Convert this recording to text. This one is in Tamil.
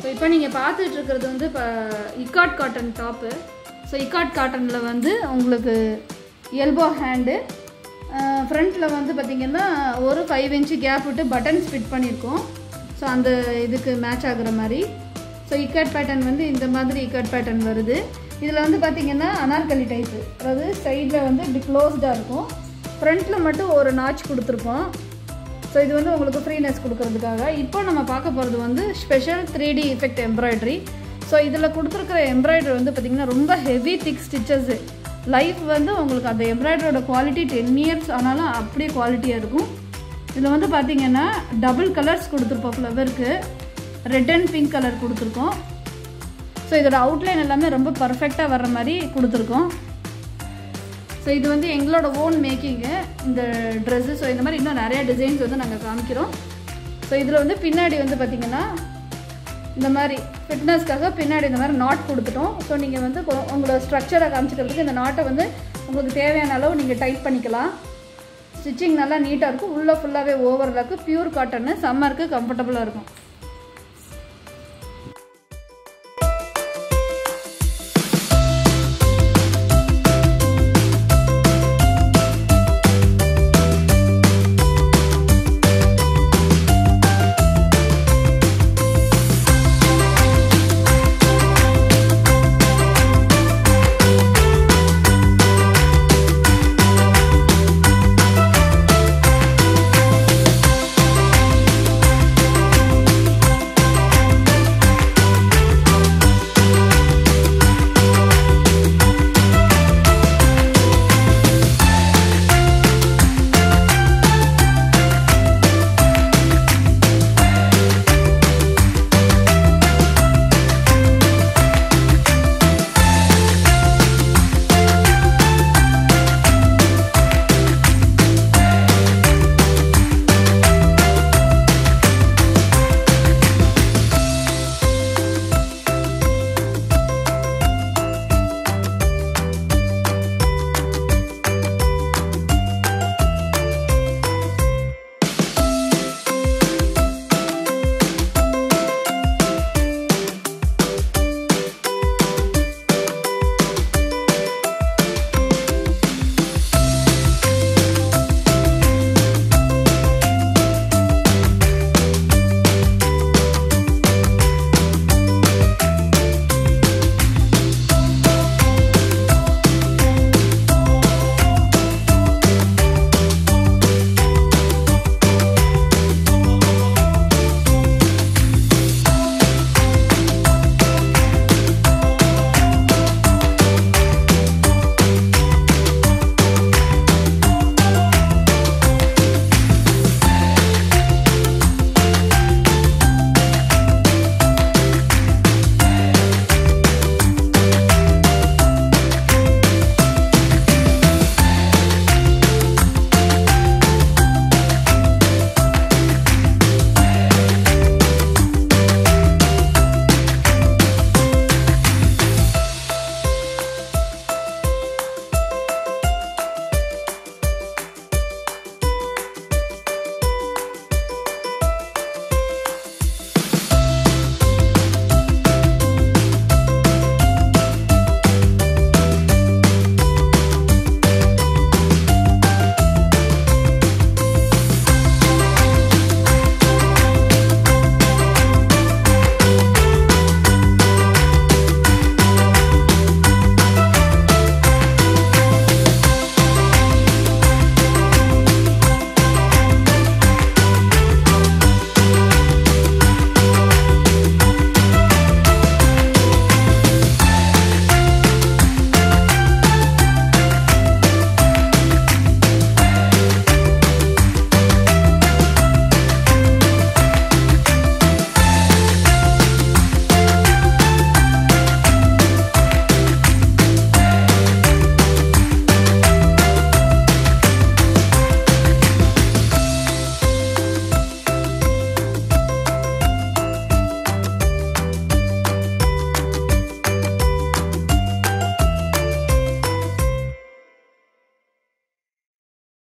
இப்போ நீங்கள் பார்த்துட்டு இருக்கிறது வந்து இப்போ ikat cotton top so ikat காட்டனில் வந்து உங்களுக்கு எல்போ ஹேண்டு ஃப்ரண்ட்டில் வந்து பார்த்திங்கன்னா ஒரு ஃபைவ் இன்ச்சு கேப் விட்டு பட்டன்ஸ் ஃபிட் பண்ணியிருக்கோம் ஸோ அந்த இதுக்கு மேட்ச் ஆகுற மாதிரி ஸோ இக்கட் பேட்டர்ன் வந்து இந்த மாதிரி இக்கட் பேட்டர்ன் வருது இதில் வந்து பார்த்திங்கன்னா அனார்கலி டைப்பு அதாவது சைடில் வந்து இப்படி க்ளோஸ்டாக இருக்கும் ஃப்ரண்ட்டில் மட்டும் ஒரு நாச் கொடுத்துருப்போம் ஸோ இது வந்து உங்களுக்கு ஃப்ரீனஸ் கொடுக்கறதுக்காக இப்போ நம்ம பார்க்க போகிறது வந்து special three D effect embroidery so இதில் கொடுத்துருக்குற எம்ப்ராய்டரி வந்து பார்த்திங்கன்னா ரொம்ப ஹெவி திக் ஸ்டிச்சஸ்ஸு லைஃப் வந்து உங்களுக்கு அந்த எம்ப்ராய்டரோட குவாலிட்டி டென் இயர்ஸ் ஆனாலும் அப்படியே குவாலிட்டியாக இருக்கும் இதில் வந்து பார்த்திங்கன்னா டபுள் கலர்ஸ் கொடுத்துருப்போம் ஃப்ளவருக்கு ரெட் அண்ட் பிங்க் கலர் கொடுத்துருக்கோம் ஸோ இதோட அவுட்லைன் எல்லாமே ரொம்ப பர்ஃபெக்டாக வர்ற மாதிரி கொடுத்துருக்கோம் ஸோ இது வந்து எங்களோட ஓன் மேக்கிங்கு இந்த ட்ரெஸ்ஸு ஸோ இந்த மாதிரி இன்னும் நிறைய டிசைன்ஸ் வந்து நாங்கள் காமிக்கிறோம் ஸோ இதில் வந்து பின்னாடி வந்து பார்த்திங்கன்னா இந்த மாதிரி ஃபிட்னஸ்க்காக பின்னாடி இந்த மாதிரி நாட் கொடுத்துட்டோம் ஸோ நீங்கள் வந்து கொ- உங்களோட ஸ்ட்ரக்சரை காமிச்சிக்கிறதுக்கு இந்த நாட்டை வந்து உங்களுக்கு தேவையான அளவு நீங்கள் டைட் பண்ணிக்கலாம் ஸ்டிச்சிங் நல்லா நீட்டாக இருக்கும் உள்ளே ஃபுல்லாகவே ஓவர்லாக்கு பியூர் காட்டன்னு சம்மருக்கு கம்ஃபர்டபுளாக இருக்கும்